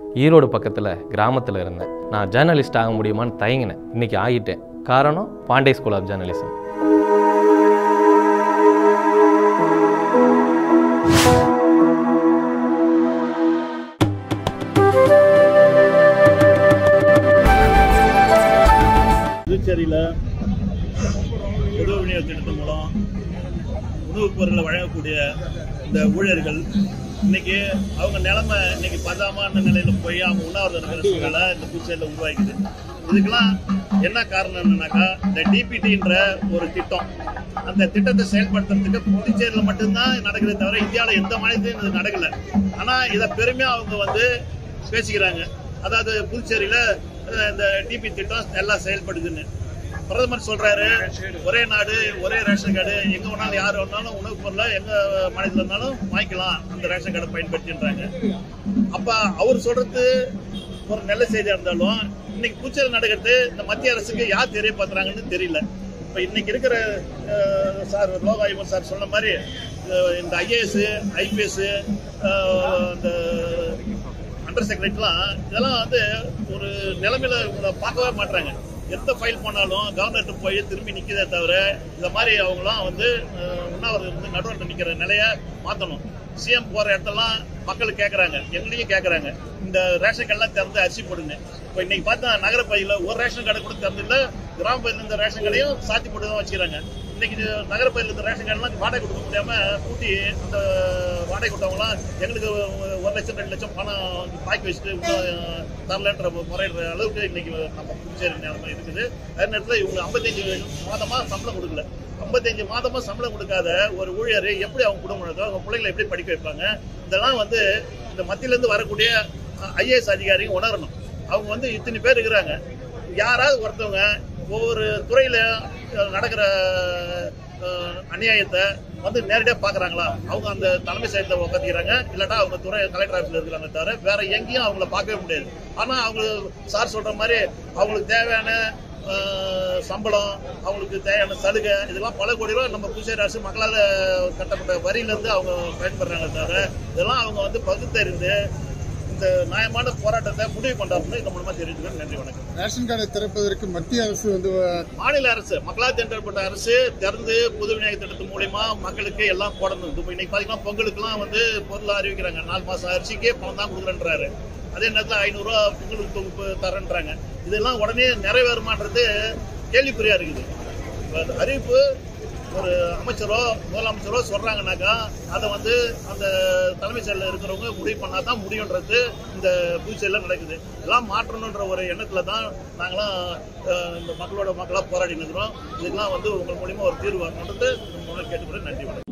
ஈரோடு பக்கத்தில் கிராமத்தில் இருந்தேன் நான் ஜேர்னலிஸ்ட் ஆக முடியுமான்னு தயங்கினேன் இன்னைக்கு ஆகிட்டேன் காரணம் பாண்டே ஸ்கூல் ஆஃப் ஜேர்னலிசம் புதுச்சேரியில் பொது விநியோக திட்டத்தின் மூலம் உணவுப் பொருட்களை வழங்கக்கூடிய இந்த ஊழியர்கள் இன்னைக்கு அவங்க நிலைமை இன்னைக்கு பதாமான நிலையில போய் அவங்க உண்ணாவிரதம் இருக்கிற சூழ்நிலை இந்த புதுச்சேரியில் உருவாக்குது இதுக்கெல்லாம் என்ன காரணம் என்னன்னாக்கா இந்த டிபிடின்ற ஒரு திட்டம் அந்த திட்டத்தை செயல்படுத்துறதுக்கு புதுச்சேரியில் மட்டும்தான் நடக்குதே தவிர இந்தியாவில் எந்த மாநிலத்திலும் இது நடக்கல ஆனா இதை பெருமையா அவங்க வந்து பேசிக்கிறாங்க அதாவது புதுச்சேரியில அஹ், இந்த டிபி திட்டம் எல்லாம் செயல்படுதுன்னு பிரதமர் சொல்றாரு ஒரே நாடு ஒரே ரேஷன் கார்டு எங்க வேணாலும் யார் வேணாலும் உணவுப் பொருளை எங்க மாநிலத்தில் இருந்தாலும் வாங்கிக்கலாம் அந்த ரேஷன் கார்டை பயன்படுத்தின்றாங்க அப்ப அவர் சொல்றது ஒரு நல்ல செய்தியா இருந்தாலும் இன்னைக்கு புதுச்சேரி நடக்கிறது இந்த மத்திய அரசுக்கு யார் தெரியப்படுத்துறாங்கன்னு தெரியல இப்ப இன்னைக்கு இருக்கிற அஹ், சார் லோகாயுமன் சார் சொன்ன மாதிரி அஹ், இந்த ஐஏஎஸ் ஐபிஎஸ் இந்த அண்டர் செக்ரட்டரிலாம் இதெல்லாம் வந்து ஒரு நிலைமையில இவங்களை பார்க்கவே மாட்டாங்க எந்த ஃபைல் பண்ணாலும் கவர்னர்கிட்ட போய் திரும்பி நிற்கிறதே தவிர இந்த மாதிரி அவங்களாம் வந்து அஹ், உண்ணாவிரதம் வந்து நடுவர்கிட்ட நிற்கிற நிலையை மாற்றணும் சிஎம் போகிற இடத்தெல்லாம் மக்கள் கேட்குறாங்க எங்களையும் கேட்குறாங்க இந்த ரேஷன் கார்டெலாம் திறந்து அரிசி போடுங்க இப்போ இன்னைக்கு பார்த்தா நகரப்பகுதியில் ஒரு ரேஷன் கடை கூட திறந்தில்ல கிராம பகுதியில் இருந்த ரேஷன் கடையும் சாத்தி போட்டு தான் வச்சுக்கிறாங்க இன்னைக்கு இது நகரப்பகுதியில் இருந்த ரேஷன் கார்டெலாம் வாடகை கொடுக்க முடியாம பூட்டி அந்த வாடகை கொடுத்தவங்களாம் எங்களுக்கு ஒரு லட்சம் ரெண்டு லட்சம் பணம் பாக்கி வச்சுட்டு இன்னும் தரலன்ற முறையிடுற அளவுக்கு இன்னைக்கு நம்ம புதுச்சேரி நிலைமை இருக்குது அதே நேரத்தில் இவங்க ஐம்பத்தஞ்சு மாதமா சம்பளம் கொடுக்கல ஐம்பத்தஞ்சு மாதமா சம்பளம் கொடுக்காத ஒரு ஊழியர் எப்படி அவங்க குடும்பம் நடத்தும் அவங்க பிள்ளைங்களை எப்படி படிக்க வைப்பாங்க இதெல்லாம் வந்து இந்த மத்தியிலேருந்து வரக்கூடிய ஐஏஎஸ் அதிகாரிங்க உணரணும் அவங்க வந்து இத்தனை பேர் இருக்கிறாங்க யாராவது ஒருத்தவங்க ஒவ்வொரு துறையில அஹ், நடக்கிற அஹ், அநியாயத்தை வந்து நேரடியாக பார்க்குறாங்களா அவங்க அந்த தலைமை செயலத்தில் உட்காந்துக்கிறாங்க இல்லாட்டா அவங்க துறை கலெக்டர் ஆஃபீஸில் இருக்கிறாங்க தவிர வேற எங்கேயும் அவங்கள பார்க்கவே முடியாது ஆனால் அவங்க சார் சொல்ற மாதிரி அவங்களுக்கு தேவையான அஹ், சம்பளம் அவங்களுக்கு தேவையான சலுகை இதெல்லாம் பல கோடி ரூபாய் நம்ம புதுச்சேரி அரசு மக்களால் கட்டப்பட்ட வரியிலேருந்து அவங்க பயன்படுறாங்க தவிர இதெல்லாம் அவங்க வந்து பகுத்தறிந்து இந்த நியாயமான போராட்டத்தை முடிவு கொண்டாடணும் இந்த மூலமா தெரிவிச்சுக்கிறேன் நன்றி வணக்கம் ரேஷன் கார்டை திறப்பதற்கு மத்திய அரசு வந்து அஹ், மாநில அரசு மக்களால் தேர்ந்தெடுக்கப்பட்ட அரசு திறந்து பொது விநியோக திட்டத்தின் மூலியமா மக்களுக்கு எல்லாம் போடணும் இப்போ இன்னைக்கு பாத்தீங்கன்னா பொங்கலுக்குலாம் வந்து பொருள் அறிவிக்கிறாங்க நாலு மாசம் அரிசிக்கே பணம் தான் கொடுக்குறேன்றாரு அதே நேரத்தில் ஐநூறுரூவா பொங்கலுக்கு தொகுப்பு தரேன்றாங்க இதெல்லாம் உடனே நிறைவேறுமான்றது கேள்விக்குறியா இருக்குது இப்ப அந்த அறிவிப்பு ஒரு அமைச்சரோ முதலமைச்சரோ சொல்றாங்கனாக்கா அதை வந்து அந்த தலைமைச் செயலில் இருக்கிறவங்க முடிவு பண்ணாதான் தான் முடியுன்றது இந்த புதுச்சேரியில் நடக்குது இதெல்லாம் மாற்றணுன்ற ஒரு எண்ணத்துல தான் நாங்களாம் அஹ், இந்த மக்களோட மக்களாக போராடி நிற்கிறோம் இதுக்கெல்லாம் வந்து உங்கள் மூலியமா ஒரு தீர்வு வரணுன்றது கேட்டுக்கிறேன் நன்றி வணக்கம்